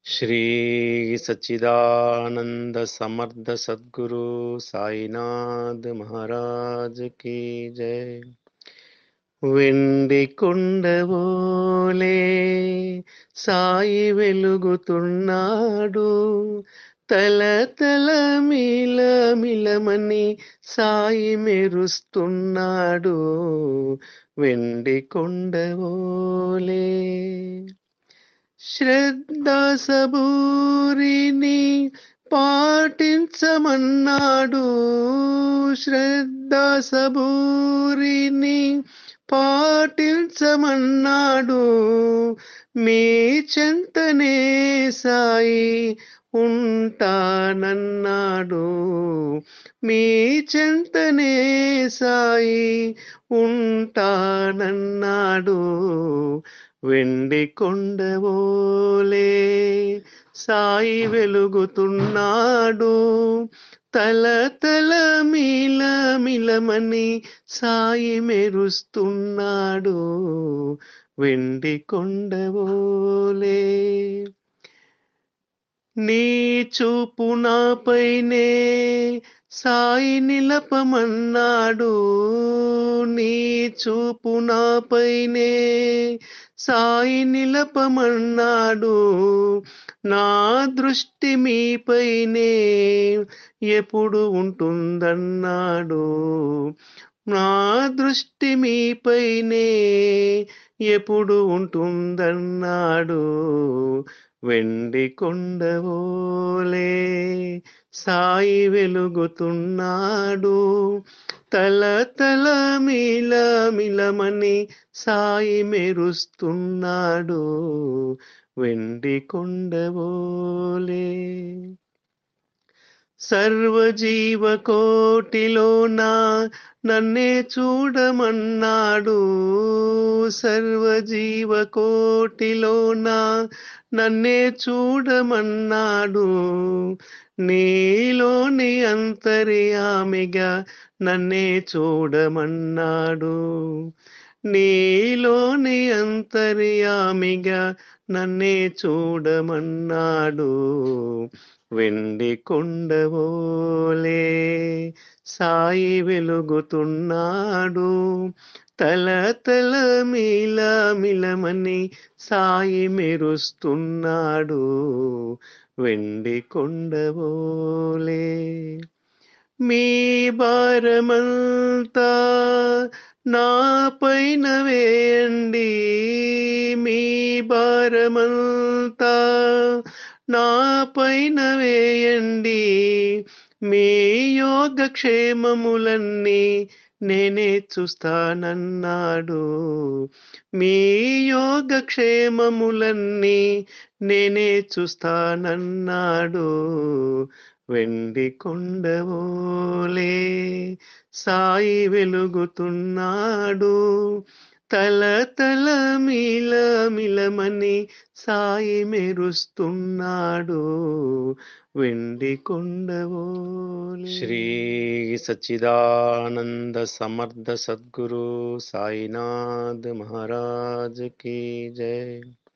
श्री सच्चिदानंद समर्थ सद्गुरु साईनाथ महाराज की जय వెండి కుండవోలే సాయి వెలుగుతున్నాడు తల తల మిల మిలమని సాయి మెరుస్తున్నాడు వెండి కొండవోలే శ్రద్ధ సబూరిని పాటించమన్నాడు శ్రద్ధ సబూరిని పాటించమన్నాడు మీ చెంతనే సాయి ఉంటానన్నాడు మీ చెంతనే సాయి ఉంటానన్నాడు వెండి కొండవోలే సాయి వెలుగుతున్నాడు తల తల మిల మిలమని సాయి మెరుస్తున్నాడు వెండి కొండవోలే నీ చూపు నాపైనే సాయి నిలపమన్నాడు నీ చూపు నాపైనే సాయి నిలపమన్నాడు నా దృష్టి మీపైనే ఎప్పుడు ఉంటుందన్నాడు నా దృష్టి మీపైనే ఎప్పుడు ఉంటుందన్నాడు వెండి కొండవోలే సాయి వెలుగుతున్నాడు తల తల మిల మిలమని సాయి మెరుస్తున్నాడు వెండి కొండవోలే సర్వజీవ కోటిలోన నన్నే చూడమన్నాడు సర్వజీవ కోటిలోన నన్నే చూడమన్నాడు నీలోని అంతర్యామిగా నన్నే చూడమన్నాడు నీలోని అంతర్యామిగా నన్నే చూడమన్నాడు వెండి కొండవోలే సాయి వెలుగుతున్నాడు తల తల మిల మిలమని సాయి మెరుస్తున్నాడు వెండి కొండవోలే మీ భారమంతా నా పైన వేయండి మీ భారమంతా నా పైన వేయండి మీ యోగక్షేమములన్నీ నేనే చూస్తానన్నాడు మీ యోగక్షేమములన్నీ నేనే చూస్తానన్నాడు వెండి కొండవోలే సాయి వెలుగుతున్నాడు తల తల మిల మిలమని సాయి మెరుస్తున్నాడు వెండి కొండవోలే శ్రీ సచ్చిదానంద సమర్థ సద్గురు సాయినాథ్ మహారాజ్ की जय